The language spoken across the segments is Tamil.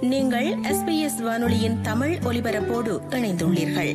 நீங்கள் எஸ்பிஎஸ் வானொலியின் தமிழ் ஒலிபரப்போடு இணைந்துள்ளீர்கள்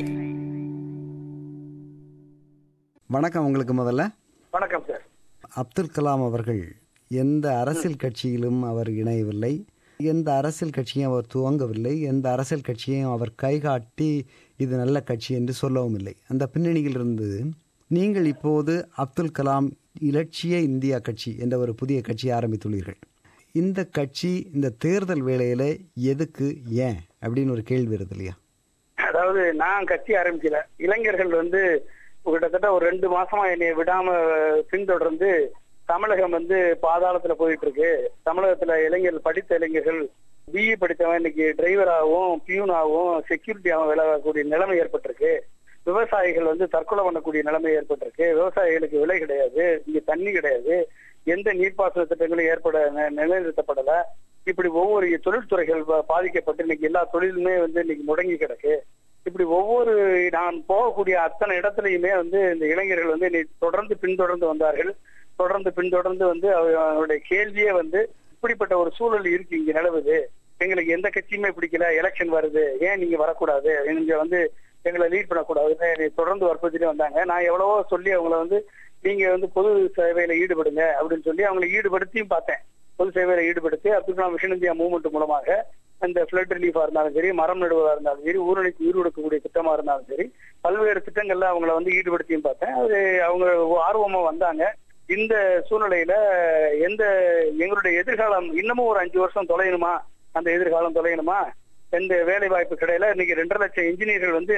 வணக்கம் உங்களுக்கு முதல்ல வணக்கம் சார் அப்துல் கலாம் அவர்கள் எந்த அரசியல் கட்சியிலும் அவர் இணையவில்லை எந்த அரசியல் கட்சியும் அவர் துவங்கவில்லை எந்த அரசியல் கட்சியையும் அவர் கைகாட்டி இது நல்ல கட்சி என்று சொல்லவும் இல்லை அந்த பின்னணியில் இருந்து நீங்கள் இப்போது அப்துல் கலாம் இலட்சிய இந்தியா கட்சி என்ற ஒரு புதிய கட்சியை ஆரம்பித்துள்ளீர்கள் இந்த கட்சி இந்த தேர்தல் வேளையில எதுக்கு ஏன் அப்படின்னு ஒரு கேள்வி வருது இல்லையா அதாவது நான் கட்சி ஆரம்பிக்கல இளைஞர்கள் வந்து கிட்டத்தட்ட ஒரு ரெண்டு மாசமா என்னை விடாம பின்தொடர்ந்து தமிழகம் வந்து பாதாளத்துல போயிட்டு இருக்கு தமிழகத்துல இளைஞர்கள் படித்த இளைஞர்கள் பிஇ படித்தவன் இன்னைக்கு டிரைவராகவும் பியூனாகவும் செக்யூரிட்டியாகவும் வேலை பார்க்கக்கூடிய நிலைமை ஏற்பட்டிருக்கு விவசாயிகள் வந்து தற்கொலை பண்ணக்கூடிய நிலைமை ஏற்பட்டிருக்கு விவசாயிகளுக்கு விலை கிடையாது இங்க தண்ணி கிடையாது எந்த நீர்ப்பாசன திட்டங்களும் ஏற்பட நி- நிலைநிறுத்தப்படல இப்படி ஒவ்வொரு தொழில்துறைகள் பா- பாதிக்கப்பட்டு இன்னைக்கு எல்லா தொழிலுமே வந்து இன்னைக்கு முடங்கி கிடக்கு இப்படி ஒவ்வொரு நான் போகக்கூடிய அத்தனை இடத்துலயுமே வந்து இந்த இளைஞர்கள் வந்து என்னை தொடர்ந்து பின்தொடர்ந்து வந்தார்கள் தொடர்ந்து பின்தொடர்ந்து வந்து அவ- அவருடைய கேள்வியே வந்து இப்படிப்பட்ட ஒரு சூழல் இருக்கு இங்க நிலவுது எங்களுக்கு எந்த கட்சியுமே பிடிக்கல எலெக்ஷன் வருது ஏன் நீங்க வரக்கூடாது நீங்க வந்து எங்களை லீட் பண்ணக்கூடாதுன்னு என்னை தொடர்ந்து வற்புறுத்திட்டு வந்தாங்க நான் எவ்வளவோ சொல்லி அவங்கள வந்து நீங்க வந்து பொது சேவையில ஈடுபடுங்க அப்படின்னு சொல்லி அவங்களை ஈடுபடுத்தியும் பார்த்தேன் பொது சேவையில ஈடுபடுத்தி Abdul Kalam vision India movement மூலமாக இந்த பிளட் ரிலீஃபா இருந்தாலும் சரி மரம் நடுவதா இருந்தாலும் சரி ஊரணிக்கு உயிர் கொடுக்கக்கூடிய திட்டமா இருந்தாலும் சரி பல்வேறு திட்டங்கள்ல அவங்கள வந்து ஈடுபடுத்தியும் பார்த்தேன் அது அவங்க ஆர்வமா வந்தாங்க இந்த சூழ்நிலையில எந்த எங்களுடைய எதிர்காலம் இன்னமும் ஒரு அஞ்சு வருஷம் தொலையணுமா அந்த எதிர்காலம் தொலையணுமா எந்த வேலை வாய்ப்பு கிடையில இன்னைக்கு ரெண்டரை லட்சம் இன்ஜினியர்கள் வந்து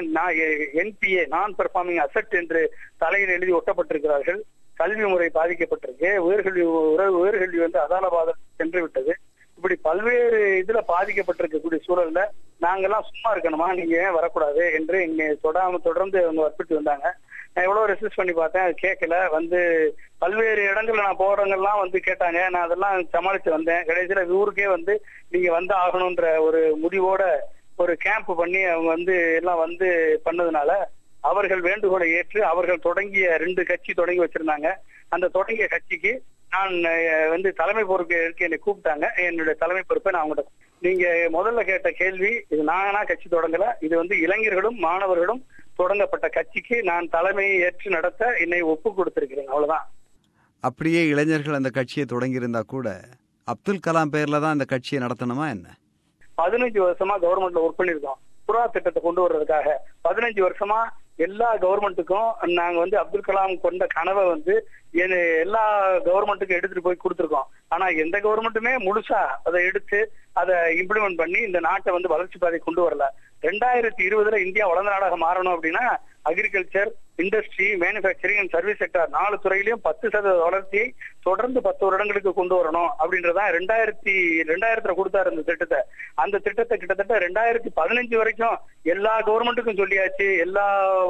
என்பிஏ நான் பெர்ஃபார்மிங் அசெட் என்று தலையில் எழுதி ஒட்டப்பட்டிருக்கிறார்கள் கல்வி முறை பாதிக்கப்பட்டிருக்கு உயர்கல்வி உற- உயர்கல்வி வந்து அதாலபாதம் சென்று விட்டது இப்படி பல்வேறு இதுல பாதிக்கப்பட்டிருக்கக்கூடிய சூழல்ல நாங்கெல்லாம் சும்மா இருக்கணுமா நீங்க ஏன் வரக்கூடாது என்று என்னை தொடாம தொடர்ந்து அவங்க வற்புறுத்தி வந்தாங்க நான் எவ்வளவு ரெசிஸ்ட் பண்ணி பார்த்தேன் அது கேட்கல வந்து பல்வேறு இடங்கள்ல நான் போறவங்கெல்லாம் வந்து கேட்டாங்க நான் அதெல்லாம் சமாளிச்சு வந்தேன் கடைசியில ஊருக்கே வந்து நீங்க வந்து ஆகணும்ன்ற ஒரு முடிவோட ஒரு கேம்ப் பண்ணி அவங்க வந்து எல்லாம் வந்து பண்ணதுனால அவர்கள் வேண்டுகோளை ஏற்று அவர்கள் தொடங்கிய ரெண்டு கட்சி தொடங்கி வச்சிருந்தாங்க அந்த தொடங்கிய கட்சிக்கு நான் அஹ், வந்து தலைமை பொறுப்பு ஏற்க என்னை கூப்பிட்டாங்க என்னுடைய தலைமை பொறுப்பை நான் அவங்கள்ட்ட நீங்க முதல்ல கேட்ட கேள்வி இது நானா கட்சி தொடங்கல இது வந்து இளைஞர்களும் மாணவர்களும் தொடங்கப்பட்ட கட்சிக்கு நான் தலைமையை ஏற்று நடத்த என்னை ஒப்பு கொடுத்திருக்கிறேன் அவ்வளவுதான் அப்படியே இளைஞர்கள் அந்த கட்சியை தொடங்கியிருந்தா கூட அப்துல் கலாம் பேர்ல தான் அந்த கட்சியை நடத்தணுமா என்ன பதினஞ்சு வருஷமா கவர்மெண்ட்ல ஒர்க் பண்ணிருக்கோம் புறா திட்டத்தை கொண்டு வர்றதுக்காக பதினஞ்சு வருஷமா எல்லா கவர்மெண்ட்டுக்கும் நாங்க வந்து அப்துல் கலாம் கொண்ட கனவை வந்து எ- எல்லா கவர்மெண்ட்டுக்கும் எடுத்துட்டு போய் கொடுத்துருக்கோம் ஆனா எந்த கவர்மெண்ட்டுமே முழுசா அதை எடுத்து அதை இம்ப்ளிமெண்ட் பண்ணி இந்த நாட்டை வந்து வளர்ச்சி பாதை கொண்டு வரல ரெண்டாயிரத்தி இருபதுல இந்தியா வளர்ந்த நாடாக மாறணும் அப்படின்னா agriculture industry manufacturing and service sector நாலு துறையிலையும் பத்து சதவீத வளர்ச்சியை தொடர்ந்து பத்து வருடங்களுக்கு கொண்டு வரணும் அப்படின்றதான் ரெண்டாயிரத்தி ரெண்டாயிரத்துல கொடுத்தாரு இந்த திட்டத்தை அந்த திட்டத்தை கிட்டத்தட்ட ரெண்டாயிரத்தி பதினஞ்சு வரைக்கும் எல்லா கவர்மெண்ட்டுக்கும் சொல்லியாச்சு எல்லா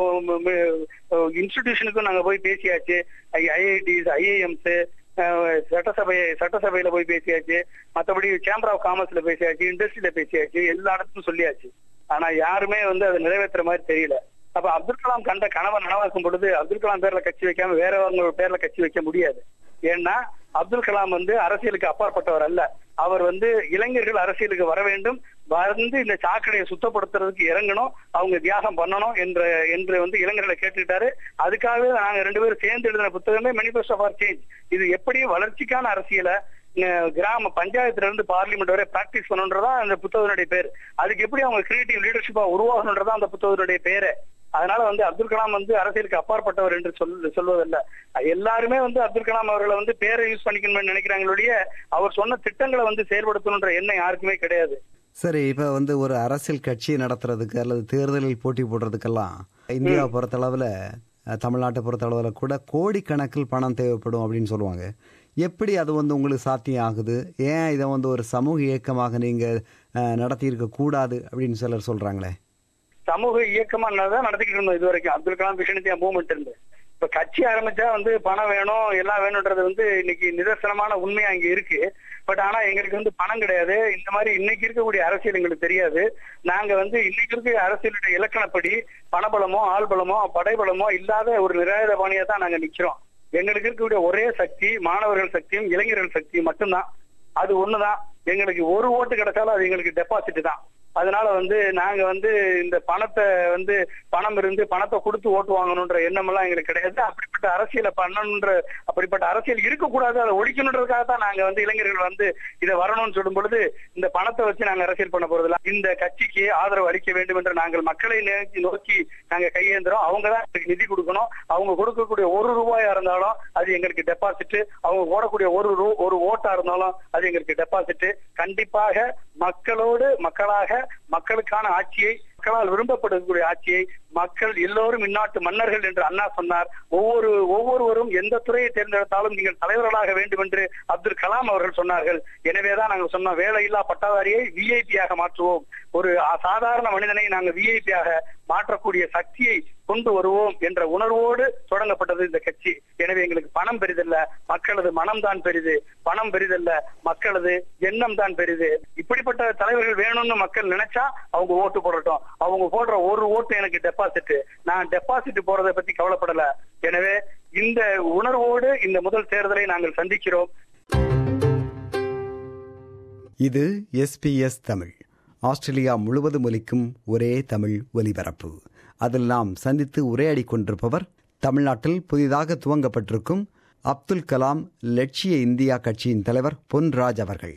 இன்ஸ்டிடியூஷனுக்கும் நாங்க போய் பேசியாச்சு ஐஐடிஸ் ஐஐஎம்ஸ் சட்டசபை சட்டசபையில போய் பேசியாச்சு மத்தபடி சேம்பர் ஆஃப் காமர்ஸ்ல பேசியாச்சு இண்டஸ்ட்ரியில பேசியாச்சு எல்லா இடத்துக்கும் சொல்லியாச்சு ஆனா யாருமே வந்து அதை நிறைவேற்றுற மாதிரி தெரியல அப்ப அப்துல் கலாம் கண்ட கனவை நனவாக்கும் பொழுது அப்துல் கலாம் பேர்ல கட்சி வைக்காம வேறவங்க பேர்ல கட்சி வைக்க முடியாது ஏன்னா அப்துல் கலாம் வந்து அரசியலுக்கு அப்பாற்பட்டவர் அல்ல அவர் வந்து இளைஞர்கள் அரசியலுக்கு வர வேண்டும் வந்து இந்த சாக்கடையை சுத்தப்படுத்துறதுக்கு இறங்கணும் அவங்க தியாகம் பண்ணணும் என்ற என்று வந்து இளைஞர்களை கேட்டுக்கிட்டாரு அதுக்காகவே நாங்க ரெண்டு பேரும் சேர்ந்து எழுதின புத்தகமே மேனிபெஸ்டோ ஃபார் சேஞ்ச் இது எப்படி வளர்ச்சிக்கான அரசியலை அஹ், கிராம பஞ்சாயத்துல இருந்து பார்லிமெண்ட் வரை பிராக்டிஸ் பண்ணணுன்றதா அந்த புத்தகத்தினுடைய பேர் அதுக்கு எப்படி அவங்க கிரியேட்டிவ் லீடர்ஷிப்பா உருவாகணுன்றதா அந்த புத்தகத்தினுடைய பேரு அதனால வந்து அப்துல் கலாம் வந்து அரசியலுக்கு அப்பாற்பட்டவர் என்று சொல் சொல்வதல்ல எல்லாருமே வந்து அப்துல் கலாம் அவர்களை வந்து பேரை யூஸ் பண்ணிக்கணும்னு நினைக்கிறாங்களுடைய அவர் சொன்ன திட்டங்களை வந்து செயல்படுத்தணுன்ற எண்ணம் யாருக்குமே கிடையாது சரி இப்ப வந்து ஒரு அரசியல் கட்சி நடத்துறதுக்கு அல்லது தேர்தலில் போட்டி போடுறதுக்கெல்லாம் இந்தியாவை பொறுத்தளவுல அஹ், நாட்டை பொறுத்தளவுல கூட கோடிக்கணக்கில் பணம் தேவைப்படும் அப்படின்னு சொல்லுவாங்க எப்படி அது வந்து உங்களுக்கு சாத்தியம் ஆகுது ஏன் இதை வந்து ஒரு சமூக இயக்கமாக நீங்க அஹ், நடத்தியிருக்க கூடாது அப்படின்னு சிலர் சொல்றாங்களே சமூக இயக்கமா தான் நடத்திக்கிட்டு இருந்தோம் இது வரைக்கும் Abdul Kalam vision India movement இருந்து இப்ப கட்சி ஆரம்பிச்சா வந்து பணம் வேணும் எல்லாம் வேணும்ன்றது வந்து இன்னைக்கு நிதர்சனமான உண்மை அங்க இருக்கு பட் ஆனா எங்களுக்கு வந்து பணம் கிடையாது இந்த மாதிரி இன்னைக்கு இருக்கக்கூடிய அரசியல் எங்களுக்கு தெரியாது நாங்க வந்து இன்னைக்கு இருக்க அரசியலுடைய இலக்கணப்படி பணபலமோ ஆள்பலமோ படைபலமோ இல்லாத ஒரு நிராயுத பாணியா தான் நாங்க நிக்கிறோம் எங்களுக்கு இருக்கக்கூடிய ஒரே சக்தி மாணவர்கள் சக்தியும் இளைஞர்கள் சக்தியும் மட்டும்தான் அது ஒண்ணுதான் எங்களுக்கு ஒரு ஓட்டு கிடைச்சாலும் அது எங்களுக்கு டெபாசிட் தான் அதனால வந்து நாங்க வந்து இந்த பணத்தை வந்து பணம் இருந்து பணத்தை கொடுத்து ஓட்டு வாங்கணுன்ற எண்ணம் எல்லாம் எங்களுக்கு கிடையாது அப்படிப்பட்ட அரசியலை பண்ணணுன்ற அப்படிப்பட்ட அரசியல் இருக்கக்கூடாது அதை ஒழிக்கணுன்றதுக்காக தான் நாங்க வந்து இளைஞர்கள் வந்து இதை வரணும்னு சொல்லும் பொழுது இந்த பணத்தை வச்சு நாங்க அரசியல் பண்ண போறதில்ல இந்த கட்சிக்கு ஆதரவு அளிக்க வேண்டும் என்று நாங்கள் மக்களை நோக்கி நோக்கி நாங்க கையேந்துறோம் அவங்க தான் எங்களுக்கு நிதி கொடுக்கணும் அவங்க கொடுக்கக்கூடிய ஒரு ரூபாயா இருந்தாலும் அது எங்களுக்கு டெபாசிட் அவங்க போடக்கூடிய ஒரு ரூ ஒரு ஓட்டா இருந்தாலும் அது எங்களுக்கு டெபாசிட் கண்டிப்பாக மக்களோடு மக்களாக மக்களுக்கான ஆட்சியை மக்களால் விரும்பப்படக்கூடிய ஆட்சியை மக்கள் எல்லோரும் இந்நாட்டு மன்னர்கள் என்று அண்ணா சொன்னார் ஒவ்வொரு ஒவ்வொருவரும் எந்த துறையை தேர்ந்தெடுத்தாலும் நீங்கள் தலைவர்களாக வேண்டும் என்று அப்துல் கலாம் அவர்கள் சொன்னார்கள் எனவேதான் நாங்கள் சொன்னோம் வேலையில்லா பட்டதாரியை விஐபியாக மாற்றுவோம் ஒரு சாதாரண மனிதனை நாங்கள் விஐபியாக மாற்றக்கூடிய சக்தியை கொண்டு வருவோம் என்ற உணர்வோடு தொடங்கப்பட்டது இந்த கட்சி எனவே எங்களுக்கு பணம் பெரிதல்ல மக்களது மனம் தான் பெரிது பணம் பெரிதல்ல மக்களது எண்ணம் தான் பெரிது இப்படிப்பட்ட தலைவர்கள் வேணும்னு மக்கள் நினைச்சா அவங்க ஓட்டு போடட்டும் அவங்க போடுற ஒரு ஓட்டு எனக்கு டெபாசிட் நான் டெபாசிட் போறதை பத்தி கவலைப்படல எனவே இந்த உணர்வோடு இந்த முதல் தேர்தலை நாங்கள் சந்திக்கிறோம் இது எஸ்பிஎஸ் தமிழ் ஆஸ்திரேலியா முழுவதும் ஒலிக்கும் ஒரே தமிழ் ஒலிபரப்பு அதில் நாம் சந்தித்து உரையாடி கொண்டிருப்பவர் தமிழ்நாட்டில் புதிதாக துவங்கப்பட்டிருக்கும் அப்துல் கலாம் லட்சிய இந்தியா கட்சியின் தலைவர் பொன்ராஜ் அவர்கள்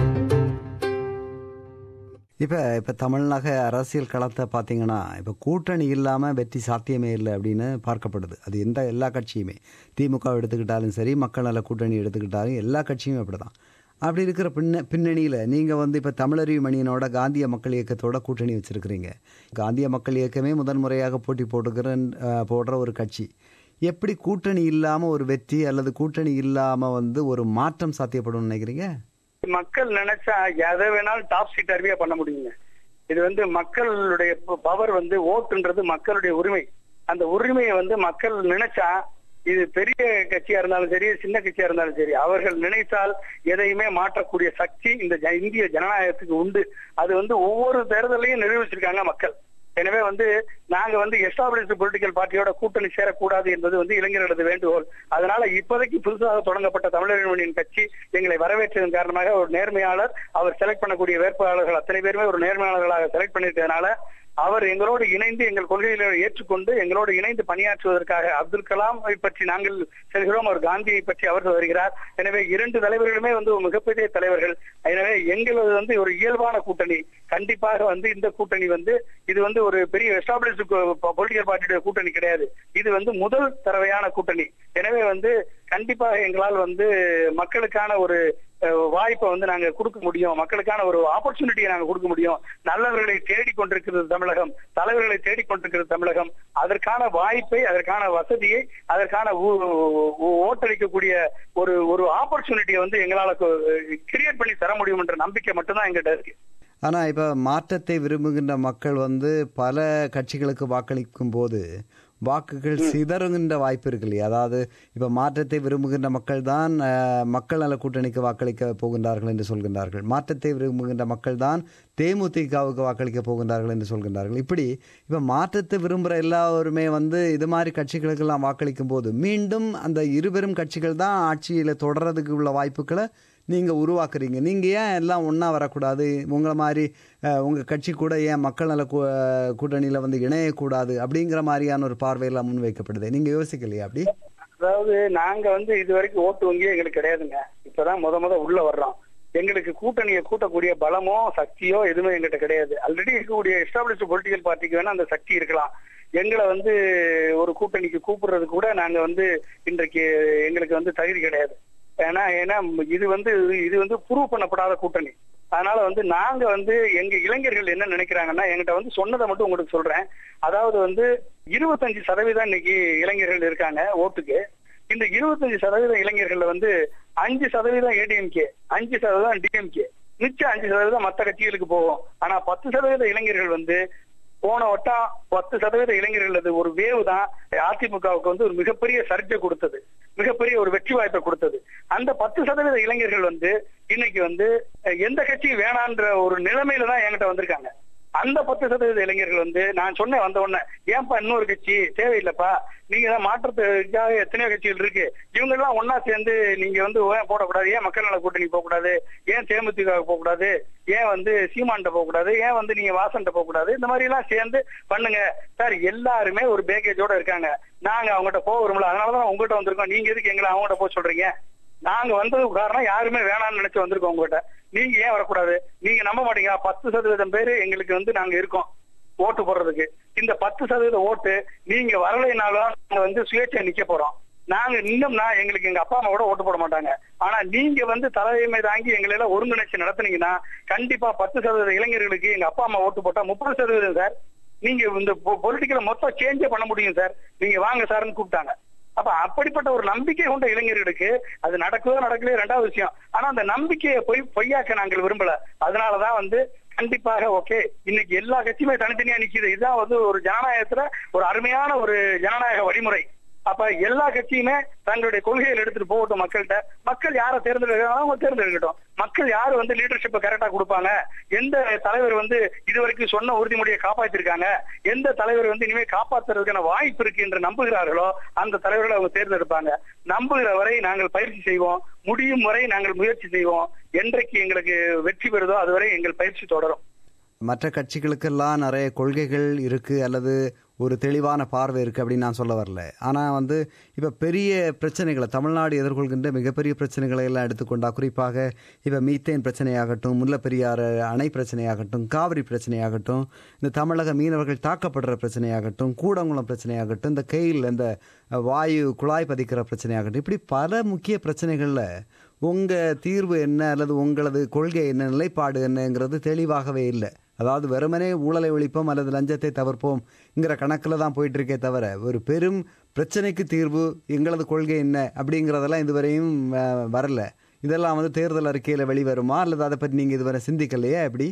இப்போ இப்போ தமிழ்நாக அரசியல் களத்தை பார்த்தீங்கன்னா இப்போ கூட்டணி இல்லாமல் வெற்றி சாத்தியமே இல்லை அப்படின்னு பார்க்கப்படுது அது எந்த எல்லா கட்சியுமே திமுக எடுத்துக்கிட்டாலும் சரி மக்கள் நல கூட்டணி எடுத்துக்கிட்டாலும் எல்லா கட்சியுமே அப்படி தான் அப்படி இருக்கிற பின்ன பின்னணியில் நீங்கள் வந்து இப்போ தமிழறிவு மணியனோட காந்திய மக்கள் இயக்கத்தோட கூட்டணி வச்சுருக்கிறீங்க காந்திய மக்கள் இயக்கமே முதன் முறையாக போட்டி போட்டுக்கிற போடுற ஒரு கட்சி எப்படி கூட்டணி இல்லாமல் ஒரு வெற்றி அல்லது கூட்டணி இல்லாமல் வந்து ஒரு மாற்றம் சாத்தியப்படும் நினைக்கிறீங்க மக்கள் நினைச்சா எதை வேணாலும் டாப் சீட் அறிவியா பண்ண முடியுங்க இது வந்து மக்களுடைய பவர் வந்து ஓட்டுன்றது மக்களுடைய உரிமை அந்த உரிமையை வந்து மக்கள் நினைச்சா இது பெரிய கட்சியா இருந்தாலும் சரி சின்ன கட்சியா இருந்தாலும் சரி அவர்கள் நினைத்தால் எதையுமே மாற்றக்கூடிய சக்தி இந்த இந்திய ஜனநாயகத்துக்கு உண்டு அது வந்து ஒவ்வொரு தேர்தலையும் நிரூபிச்சிருக்காங்க மக்கள் எனவே வந்து நாங்க வந்து எஸ்டாபிளிஷ் பொலிட்டிக்கல் பார்ட்டியோட கூட்டணி சேரக்கூடாது என்பது வந்து இளைஞர்களது வேண்டுகோள் அதனால இப்போதைக்கு புதுசாக தொடங்கப்பட்ட தமிழர் கட்சி எங்களை வரவேற்றதன் காரணமாக ஒரு நேர்மையாளர் அவர் செலக்ட் பண்ணக்கூடிய வேட்பாளர்கள் அத்தனை பேருமே ஒரு நேர்மையாளர்களாக செலக்ட் பண்ணிருக்கிறதுனால அவர் எங்களோடு இணைந்து எங்கள் கொள்கைகளை ஏற்றுக்கொண்டு எங்களோடு இணைந்து பணியாற்றுவதற்காக அப்துல் கலாமை பற்றி நாங்கள் செல்கிறோம் அவர் காந்தியை பற்றி அவர் வருகிறார் எனவே இரண்டு தலைவர்களுமே வந்து ஒரு மிகப்பெரிய தலைவர்கள் எனவே எங்களது வந்து ஒரு இயல்பான கூட்டணி கண்டிப்பாக வந்து இந்த கூட்டணி வந்து இது வந்து ஒரு பெரிய எஸ்டாபிளிஷ் பொலிட்டிக்கல் பார்ட்டியுடைய கூட்டணி கிடையாது இது வந்து முதல் தரவையான கூட்டணி எனவே வந்து கண்டிப்பாக எங்களால் வந்து மக்களுக்கான ஒரு வாய்ப்பை வந்து நாங்க கொடுக்க முடியும் மக்களுக்கான ஒரு ஆப்பர்ச்சுனிட்டியை நாங்க கொடுக்க முடியும் நல்லவர்களை தேடிக்கொண்டிருக்கிறது தமிழகம் தலைவர்களை தேடிக்கொண்டிருக்கிறது தமிழகம் அதற்கான வாய்ப்பை அதற்கான வசதியை அதற்கான ஓட்டளிக்கக்கூடிய ஒரு ஒரு ஆப்பர்ச்சுனிட்டியை வந்து எங்களால கிரியேட் பண்ணி தர முடியும் என்ற நம்பிக்கை மட்டும்தான் எங்கிட்ட இருக்கு ஆனால் இப்போ மாற்றத்தை விரும்புகின்ற மக்கள் வந்து பல கட்சிகளுக்கு வாக்களிக்கும் போது வாக்குகள் சிதறுகின்ற வாய்ப்பு இருக்கு இல்லையா அதாவது இப்போ மாற்றத்தை விரும்புகின்ற மக்கள் தான் மக்கள் நல கூட்டணிக்கு வாக்களிக்க போகின்றார்கள் என்று சொல்கின்றார்கள் மாற்றத்தை விரும்புகின்ற மக்கள் தான் தேமுதிகவுக்கு வாக்களிக்க போகின்றார்கள் என்று சொல்கின்றார்கள் இப்படி இப்போ மாற்றத்தை விரும்புகிற எல்லாருமே வந்து இது மாதிரி கட்சிகளுக்கெல்லாம் வாக்களிக்கும் போது மீண்டும் அந்த இருபெரும் கட்சிகள் தான் ஆட்சியில் தொடர்றதுக்கு உள்ள வாய்ப்புகளை நீங்கள் உருவாக்குறீங்க நீங்கள் ஏன் எல்லாம் ஒன்றா வரக்கூடாது உங்களை மாதிரி உங்கள் கட்சி கூட ஏன் மக்கள் நல கூட்டணியில் வந்து இணையக்கூடாது அப்படிங்கிற மாதிரியான ஒரு பார்வையெல்லாம் முன்வைக்கப்படுது நீங்கள் யோசிக்கலையா அப்படி அதாவது நாங்க வந்து இது வரைக்கும் ஓட்டு வங்கியே எங்களுக்கு கிடையாதுங்க இப்பதான் முத முத உள்ள வர்றோம் எங்களுக்கு கூட்டணியை கூட்டக்கூடிய பலமோ சக்தியோ எதுவுமே எங்கிட்ட கிடையாது ஆல்ரெடி இருக்கக்கூடிய எஸ்டாப்ளிஷ் பொலிட்டிக்கல் பார்ட்டிக்கு வேணா அந்த சக்தி இருக்கலாம் எங்களை வந்து ஒரு கூட்டணிக்கு கூப்பிடுறது கூட நாங்க வந்து இன்றைக்கு எங்களுக்கு வந்து தகுதி கிடையாது ஏன்னா ஏன்னா இது வந்து இது வந்து ப்ரூவ் பண்ணப்படாத கூட்டணி அதனால வந்து நாங்க வந்து எங்க இளைஞர்கள் என்ன நினைக்கிறாங்கன்னா எங்கிட்ட வந்து சொன்னதை மட்டும் உங்களுக்கு சொல்றேன் அதாவது வந்து இருபத்தஞ்சு சதவீதம் இன்னைக்கு இளைஞர்கள் இருக்காங்க ஓட்டுக்கு இந்த இருபத்தஞ்சு சதவீதம் இளைஞர்கள்ல வந்து அஞ்சு சதவீதம் ஏடிஎம்கே அஞ்சு சதவீதம் டிஎம்கே மிச்சம் அஞ்சு சதவீதம் மற்ற கட்சிகளுக்கு போகும் ஆனா பத்து சதவீத இளைஞர்கள் வந்து போன வட்டம் பத்து சதவீத இளைஞர்கள் ஒரு வேவு தான் அதிமுகவுக்கு வந்து ஒரு மிகப்பெரிய சர்ச்சை கொடுத்தது மிகப்பெரிய ஒரு வெற்றி வாய்ப்பை கொடுத்தது அந்த பத்து சதவீத இளைஞர்கள் வந்து இன்னைக்கு வந்து எந்த கட்சியும் வேணான்ற ஒரு நிலைமையில தான் என்கிட்ட வந்திருக்காங்க அந்த பத்து சதவீத இளைஞர்கள் வந்து நான் சொன்னேன் வந்த உடனே ஏன்பா இன்னொரு கட்சி தேவையில்லைப்பா நீங்க தான் மாற்றத்துக்காக எத்தனையோ கட்சிகள் இருக்கு இவங்க எல்லாம் ஒன்னா சேர்ந்து நீங்க வந்து ஏன் போடக்கூடாது ஏன் மக்கள் நல கூட்டணி போக கூடாது ஏன் தேமுதிக போக கூடாது ஏன் வந்து சீமான்ட்ட போக கூடாது ஏன் வந்து நீங்க வாசன்ட்ட போக கூடாது இந்த மாதிரி எல்லாம் சேர்ந்து பண்ணுங்க சார் எல்லாருமே ஒரு பேக்கேஜோட இருக்காங்க நாங்க அவங்ககிட்ட போக விரும்பல அதனாலதான் உங்ககிட்ட வந்திருக்கோம் நீங்க எதுக்கு எங்களை அவங்ககிட்ட போக சொல்றீங்க நாங்க வந்ததுக்கு காரணம் யாருமே வேணாம்னு நினைச்சு வந்திருக்கோம் உங்ககிட்ட நீங்க ஏன் வரக்கூடாது நீங்க நம்ப மாட்டீங்க பத்து சதவீதம் பேரு எங்களுக்கு வந்து நாங்க இருக்கோம் ஓட்டு போடுறதுக்கு இந்த பத்து சதவீத ஓட்டு நீங்க வரலைனாலும் நாங்க வந்து சுயேட்சை நிக்க போறோம் நாங்க இன்னும்னா எங்களுக்கு எங்க அப்பா அம்மா கூட ஓட்டு போட மாட்டாங்க ஆனா நீங்க வந்து தலைமை தாங்கி எங்களை எல்லாம் ஒருங்கிணைச்சு நடத்துனீங்கன்னா கண்டிப்பா பத்து சதவீத இளைஞர்களுக்கு எங்க அப்பா அம்மா ஓட்டு போட்டா முப்பது சதவீதம் சார் நீங்க இந்த பொலிட்டிக்கல மொத்தம் சேஞ்சே பண்ண முடியும் சார் நீங்க வாங்க சார்னு கூப்பிட்டாங்க அப்ப அப்படிப்பட்ட ஒரு நம்பிக்கை கொண்ட இளைஞர்களுக்கு அது நடக்குதோ நடக்கலையோ ரெண்டாவது விஷயம் ஆனா அந்த நம்பிக்கையை பொய் பொய்யாக்க நாங்கள் விரும்பல அதனாலதான் வந்து கண்டிப்பாக ஓகே இன்னைக்கு எல்லா கட்சியுமே தனித்தனியா நிக்குது இதுதான் வந்து ஒரு ஜனநாயகத்துல ஒரு அருமையான ஒரு ஜனநாயக வழிமுறை அப்ப எல்லா கட்சியுமே தங்களுடைய கொள்கைகள் எடுத்துட்டு போகட்டும் மக்கள்கிட்ட மக்கள் யாரை தேர்ந்தெடுக்கிறாங்களோ அவங்க தேர்ந்தெடுக்கட்டும் மக்கள் யாரு வந்து லீடர்ஷிப்பை கரெக்டா கொடுப்பாங்க எந்த தலைவர் வந்து இதுவரைக்கும் சொன்ன உறுதிமொழியை காப்பாத்திருக்காங்க எந்த தலைவர் வந்து இனிமே காப்பாத்துறதுக்கான வாய்ப்பு இருக்கு என்று நம்புகிறார்களோ அந்த தலைவர்களை அவங்க தேர்ந்தெடுப்பாங்க நம்புகிற வரை நாங்கள் பயிற்சி செய்வோம் முடியும் வரை நாங்கள் முயற்சி செய்வோம் என்றைக்கு எங்களுக்கு வெற்றி பெறுதோ அதுவரை எங்கள் பயிற்சி தொடரும் மற்ற கட்சிகளுக்கெல்லாம் நிறைய கொள்கைகள் இருக்கு அல்லது ஒரு தெளிவான பார்வை இருக்கு அப்படின்னு நான் சொல்ல வரல ஆனா வந்து இப்ப பெரிய பிரச்சனைகளை தமிழ்நாடு எதிர்கொள்கின்ற மிகப்பெரிய பிரச்சனைகளை எல்லாம் எடுத்துக்கொண்டா குறிப்பாக இப்ப மீத்தேன் பிரச்சனையாகட்டும் முல்லைப்பெரியாறு அணை பிரச்சனையாகட்டும் காவிரி பிரச்சனையாகட்டும் இந்த தமிழக மீனவர்கள் தாக்கப்படுற பிரச்சனையாகட்டும் கூடங்குளம் பிரச்சனையாகட்டும் இந்த கெயில் இந்த வாயு குழாய் பதிக்கிற பிரச்சனையாகட்டும் இப்படி பல முக்கிய பிரச்சனைகள்ல உங்க தீர்வு என்ன அல்லது உங்களது கொள்கை என்ன நிலைப்பாடு என்னங்கிறது தெளிவாகவே இல்லை அதாவது வெறுமனே ஊழலை ஒழிப்போம் அல்லது லஞ்சத்தை தவிர்ப்போம்ங்கிற கணக்கில் தான் போயிட்டு இருக்கே தவிர ஒரு பெரும் பிரச்சனைக்கு தீர்வு எங்களது கொள்கை என்ன அப்படிங்கிறதெல்லாம் இதுவரையும் வரல இதெல்லாம் வந்து தேர்தல் அறிக்கையில வெளிவருமா அல்லது அதை பற்றி நீங்க இதுவரை சிந்திக்கலையா எப்படி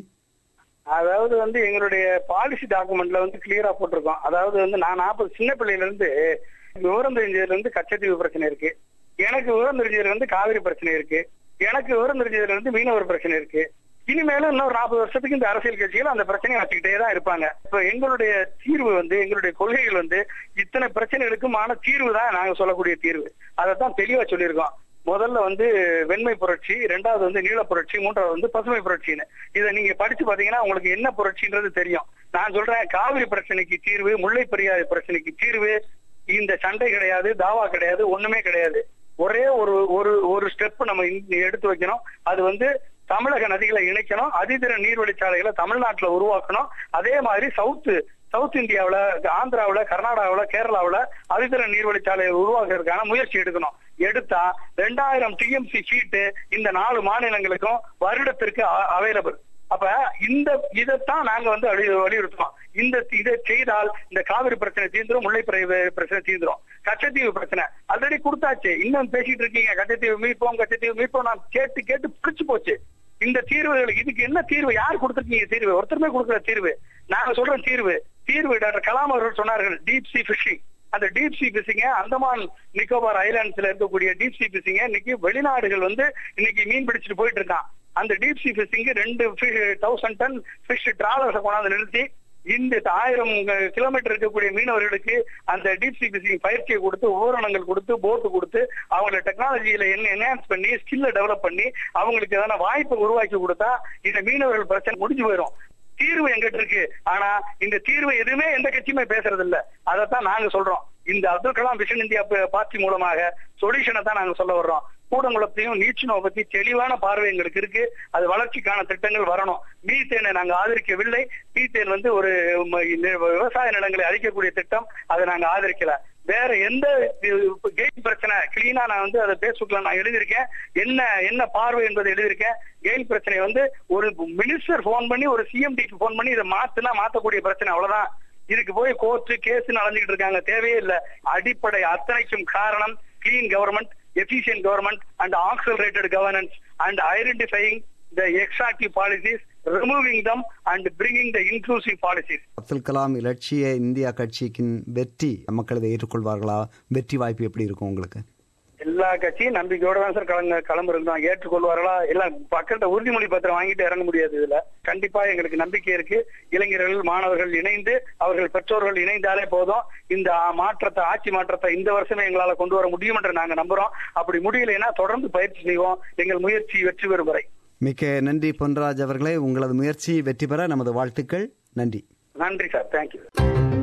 அதாவது வந்து எங்களுடைய பாலிசி டாக்குமெண்ட்ல வந்து கிளியரா போட்டிருக்கோம் அதாவது வந்து நான் நாற்பது சின்ன பிள்ளையில இருந்து விவரம் தெரிஞ்சதுல இருந்து கச்சத்தீவு பிரச்சனை இருக்கு எனக்கு விவரம் தெரிஞ்சதுல இருந்து காவிரி பிரச்சனை இருக்கு எனக்கு விவரம் தெரிஞ்சதுல இருந்து மீனவர் பிரச்சனை இருக்கு இனிமேலும் இன்னொரு நாற்பது வருஷத்துக்கு இந்த அரசியல் கட்சிகள் அந்த பிரச்சனையை வச்சுக்கிட்டே தான் இருப்பாங்க இப்ப எங்களுடைய தீர்வு வந்து எங்களுடைய கொள்கைகள் வந்து இத்தனை பிரச்சனைகளுக்குமான தீர்வு தான் நாங்க சொல்லக்கூடிய தீர்வு அதைத்தான் தெளிவா சொல்லியிருக்கோம் முதல்ல வந்து வெண்மை புரட்சி ரெண்டாவது வந்து நீல புரட்சி மூன்றாவது வந்து பசுமை புரட்சின்னு இதை நீங்க படிச்சு பாத்தீங்கன்னா உங்களுக்கு என்ன புரட்சின்றது தெரியும் நான் சொல்றேன் காவிரி பிரச்சனைக்கு தீர்வு முல்லை பெரியாறு பிரச்சனைக்கு தீர்வு இந்த சண்டை கிடையாது தாவா கிடையாது ஒண்ணுமே கிடையாது ஒரே ஒரு ஒரு ஒரு ஸ்டெப் நம்ம எடுத்து வைக்கணும் அது வந்து தமிழக நதிகளை இணைக்கணும் அதிதிர நீர்வழிச்சாலைகளை தமிழ்நாட்டுல உருவாக்கணும் அதே மாதிரி சவுத்து சவுத் இந்தியாவில ஆந்திராவில கர்நாடகாவில கேரளாவில அதிதிர நீர்வழிச்சாலையை உருவாக்குறதுக்கான முயற்சி எடுக்கணும் எடுத்தா ரெண்டாயிரம் டிஎம்சி சீட்டு இந்த நாலு மாநிலங்களுக்கும் வருடத்திற்கு அவைலபிள் அப்ப இந்த இதைத்தான் நாங்க வந்து வலியுறுத்துவோம் இந்த இதை செய்தால் இந்த காவிரி பிரச்சனை தீர்ந்துரும் முல்லை பிரச்சனை தீர்ந்துரும் கச்சத்தீவு பிரச்சனை ஆல்ரெடி கொடுத்தாச்சு இன்னும் பேசிட்டு இருக்கீங்க கச்சத்தீவு மீட்போம் கச்சத்தீவு மீட்போம் நான் கேட்டு கேட்டு பிடிச்சு போச்சு இந்த தீர்வுகள் இதுக்கு என்ன தீர்வு யார் கொடுத்திருக்கீங்க தீர்வு ஒருத்தருமே கொடுக்குற தீர்வு நாங்க சொல்றோம் தீர்வு தீர்வு டாக்டர் கலாம் அவர்கள் சொன்னார்கள் டீப் சி பிஷிங் அந்த டீப் சி பிசிங்க அந்தமான் நிக்கோபார் ஐலாண்ட்ஸ்ல இருக்கக்கூடிய டீப் சி பிசிங்க இன்னைக்கு வெளிநாடுகள் வந்து இன்னைக்கு மீன் பிடிச்சிட்டு போயிட்டு இருக்கான் அந்த டீப் சி பிசிங் ரெண்டு தௌசண்ட் டன் பிஷ் டிராலர்ஸை கொண்டாந்து நிறுத்தி இந்த ஆயிரம் கிலோமீட்டர் இருக்கக்கூடிய மீனவர்களுக்கு அந்த டீப் சி பிசிங் பயிற்சியை கொடுத்து உபகரணங்கள் கொடுத்து போட்டு கொடுத்து அவங்கள டெக்னாலஜியில என்ன என்ஹான்ஸ் பண்ணி ஸ்கில்ல டெவலப் பண்ணி அவங்களுக்கு எதனா வாய்ப்பை உருவாக்கி கொடுத்தா இந்த மீனவர்கள் பிரச்சனை முடிஞ்சு போயிடும் தீர்வு எங்கிட்ட இருக்கு ஆனா இந்த தீர்வு எதுவுமே எந்த கட்சியுமே பேசுறது இல்ல அதைத்தான் நாங்க சொல்றோம் இந்த Abdul Kalam vision India party மூலமாக சொல்யூஷனை தான் நாங்க சொல்ல வர்றோம் கூடங்குளத்தையும் நீச்சினோ பத்தி தெளிவான பார்வை எங்களுக்கு இருக்கு அது வளர்ச்சிக்கான திட்டங்கள் வரணும் மீத்தேனை நாங்க ஆதரிக்கவில்லை மீத்தேன் வந்து ஒரு விவசாய நிலங்களை அழிக்கக்கூடிய திட்டம் அதை நாங்க ஆதரிக்கல வேற எந்த கெயில் பிரச்சனை கிளீனா நான் வந்து அதை பேஸ்புக்ல நான் எழுதியிருக்கேன் என்ன என்ன பார்வை என்பதை எழுதியிருக்கேன் கெயில் பிரச்சனை வந்து ஒரு மினிஸ்டர் போன் பண்ணி ஒரு சிஎம்டிக்கு போன் பண்ணி இதை மாத்துனா மாத்தக்கூடிய பிரச்சனை அவ்வளவுதான் இதுக்கு போய் கோர்ட்டு கேஸ் நடந்துகிட்டு இருக்காங்க தேவையே இல்ல அடிப்படை அத்தனைக்கும் காரணம் clean government efficient government and accelerated governance and identifying the extractive policies, removing them and bringing the inclusive policies. Abdul Kalam இலட்சிய இந்தியா கட்சியின் வெற்றி மக்கள் இதை ஏற்றுக்கொள்வார்களா வெற்றி வாய்ப்பு எப்படி இருக்கும் உங்களுக்கு எல்லா கட்சியும் நம்பிக்கையோட தான் சார் கலங்க கிளம்புறோம் ஏற்றுக்கொள்வார்களா எல்லாம் மக்கள்கிட்ட உறுதிமொழி பத்திரம் வாங்கிட்டு இறங்க முடியாது இதுல கண்டிப்பா எங்களுக்கு நம்பிக்கை இருக்கு இளைஞர்கள் மாணவர்கள் இணைந்து அவர்கள் பெற்றோர்கள் இணைந்தாலே போதும் இந்த மாற்றத்தை ஆட்சி மாற்றத்தை இந்த வருஷமே எங்களால கொண்டு வர முடியும் என்று நாங்க நம்புறோம் அப்படி முடியலைன்னா தொடர்ந்து பயிற்சி செய்வோம் எங்கள் முயற்சி வெற்றி பெறும் வரை மிக்க நன்றி பொன்ராஜ் அவர்களே உங்களது முயற்சி வெற்றி பெற நமது வாழ்த்துக்கள் நன்றி நன்றி சார் தேங்க்யூ